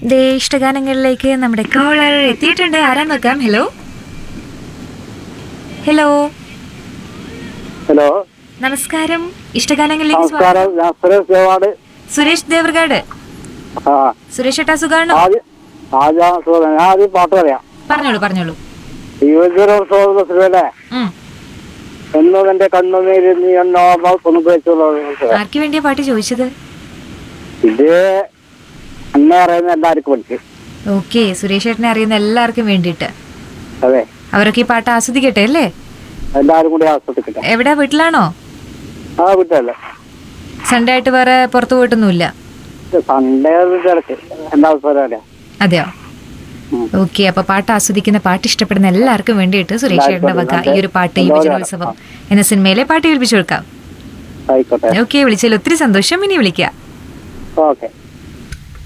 ദേ ഇഷ്ടഗാനങ്ങളിലേക്ക് നമ്മുടെ കോളർ എത്തിയിട്ടുണ്ട് ആരാ നോക്കാം ഹലോ ഹലോ ഹലോ നമസ്കാരം ഇഷ്ടഗാനങ്ങളിലേക്ക് സ്വാഗതം നമസ്കാരം ഞാൻ സുരേഷ് ദേവാട് സുരേഷ് ദേവർഗാഡ് ആ സുരേഷ് ഏട്ടാ സുഖാണോ ആദ്യം ആദ്യം സുഖം. ഞാൻ ആദ്യം പാട്ട് പറയാം പറഞ്ഞോളൂ പറഞ്ഞോളൂ യുവജനോത്സവ സിനിമയിലെ ഉം. എന്നും എന്റെ കണ്ണുനീര് നീ എന്നോ കൊണ്ടുപോയിട്ടുള്ള ആർക്ക് വേണ്ടിയാ പാട്ട് ചോദിച്ചത് ഇത് അന്നെ അറിയുന്ന എല്ലാവർക്കും പഠിച്ചു ഓക്കെ സുരേഷ് ഏട്ടനെ അറിയുന്ന എല്ലാവർക്കും വേണ്ടിയിട്ട് അതെ അവരൊക്കെ ഈ പാട്ട് ആസ്വദിക്കട്ടെ അല്ലേ എല്ലാവരും കൂടി ആസ്വദിക്കട്ടെ എവിടെയാ വീട്ടിലാണോ ആ വീട്ടല്ലേ സൺഡേ ആയിട്ട് വേറെ പുറത്തു പോയിട്ടൊന്നുമില്ല സൺഡേ തിരക്ക് എന്താ അവസരം അതെയോ ഉം. ഓക്കെ അപ്പൊ പാട്ട് ആസ്വദിക്കുന്ന പാട്ട് ഇഷ്ടപ്പെടുന്ന എല്ലാവർക്കും വേണ്ടിയിട്ട് സുരേഷ് ചേട്ടന്റെ വക ഈ ഒരു പാട്ട് ഈ വിജയോത്സവം എന്ന സിനിമയിലെ പാട്ട് കേൾപ്പിച്ചു കൊടുക്കാം ആയിക്കോട്ടെ ഓക്കെ വിളിച്ചതിൽ ഒത്തിരി സന്തോഷം ഇനി വിളിക്കാം ഓക്കെ